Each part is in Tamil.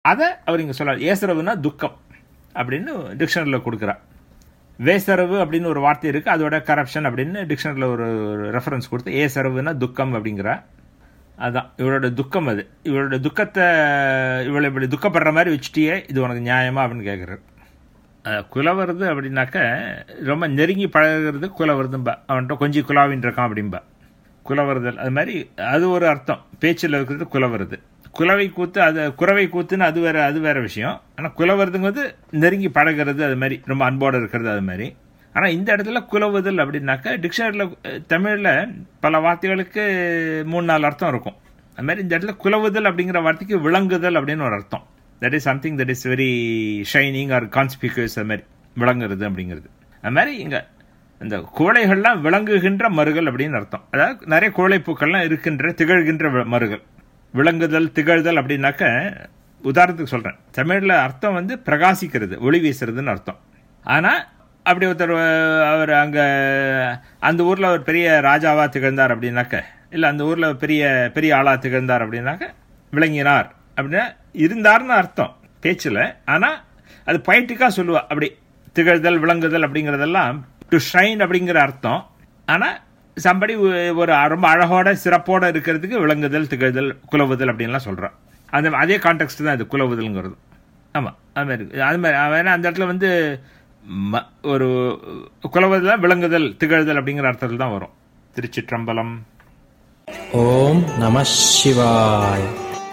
அதை அவர் இங்கே சொல்றார் ஏசரவுனா துக்கம் அப்படின்னு டிக்ஷனரியில் கொடுக்குறார் வேசரவு அப்படின்னு ஒரு வார்த்தை இருக்குது அதோட கரப்ஷன் அப்படின்னு டிக்ஷனரியில் ஒரு ரெஃபரன்ஸ் கொடுத்து ஏசரவுனா துக்கம் அப்படிங்கிறா அதான் இவளோட துக்கம் அது இவளோட துக்கத்தை இவளை இப்படி துக்கப்படுற மாதிரி வச்சுட்டியே இது உனக்கு நியாயமா அப்படின்னு கேட்குறாரு குலவருது அப்படின்னாக்க ரொம்ப நெருங்கி பழகிறது குலவருதும்பா அவன்கிட்ட கொஞ்சம் குலாவின் இருக்கான் அப்படின்பா குலவருதல் அது மாதிரி அது ஒரு அர்த்தம் பேச்சில் இருக்கிறது குலவருது குலவை கூத்து அது குறவை கூத்துன்னு அது வேற அது வேற விஷயம் ஆனால் குலவருதுங்கிறது நெருங்கி பழகிறது அது மாதிரி ரொம்ப அன்போடு இருக்கிறது அது மாதிரி ஆனால் இந்த இடத்துல குலவுதல் அப்படின்னாக்க டிக்ஷனரியில் தமிழில் பல வார்த்தைகளுக்கு மூணு நாலு அர்த்தம் இருக்கும் அது மாதிரி இந்த இடத்துல குலவுதல் அப்படிங்கிற வார்த்தைக்கு விளங்குதல் அப்படின்னு ஒரு அர்த்தம் that is something that is very shining or conspicuous அது மாதிரி விளங்குறது அப்படிங்கிறது அது மாதிரி இங்கே இந்த குவளைகள்லாம் விளங்குகின்ற மருகள் அப்படின்னு அர்த்தம் அதாவது நிறைய குவளைப்பூக்கள்லாம் இருக்கின்ற திகழ்கின்ற மருகள் விளங்குதல் திகழ்தல் அப்படின்னாக்க உதாரணத்துக்கு சொல்கிறேன் தமிழில் அர்த்தம் வந்து பிரகாசிக்கிறது ஒளி வீசுறதுன்னு அர்த்தம் ஆனால் அப்படி ஒருத்தர் அவர் அங்கே அந்த ஊரில் ஒரு பெரிய ராஜாவாக திகழ்ந்தார் அப்படின்னாக்க இல்லை அந்த ஊரில் பெரிய பெரிய ஆளாக திகழ்ந்தார் அப்படின்னாக்க விளங்கினார் அப்படின்னா இருந்தார்னு அர்த்தம் பேச்சில் ஆனால் அது பயிட்டிக்காக சொல்லுவா அப்படி திகழ்தல் விளங்குதல் அப்படிங்கிறதெல்லாம் டு ஷைன் அப்படிங்கிற அர்த்தம் ஆனால் சம்படி ஒரு ரொம்ப அழகோட சிறப்போட இருக்கிறதுக்கு விளங்குதல் திகழ்தல் குலவுதல் அப்படின்லாம் சொல்கிறான் அந்த அதே கான்டெக்ட் தான் இது குலவுதல்ங்கிறது ஆமாம் அது மாதிரி அது மாதிரி ஏன்னா அந்த இடத்துல வந்து ஒரு குலவுதல் விளங்குதல் திகழ்தல் அப்படிங்கிற அர்த்தத்தில் தான் வரும் திருச்சிற்றம்பலம் ஓம் நம சிவாய்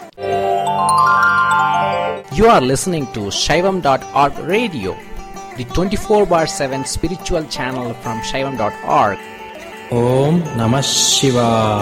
You are listening to Shaivam.org radio, the 24 bar 7 spiritual channel from Shaivam.org. ஓம் நம சிவாய்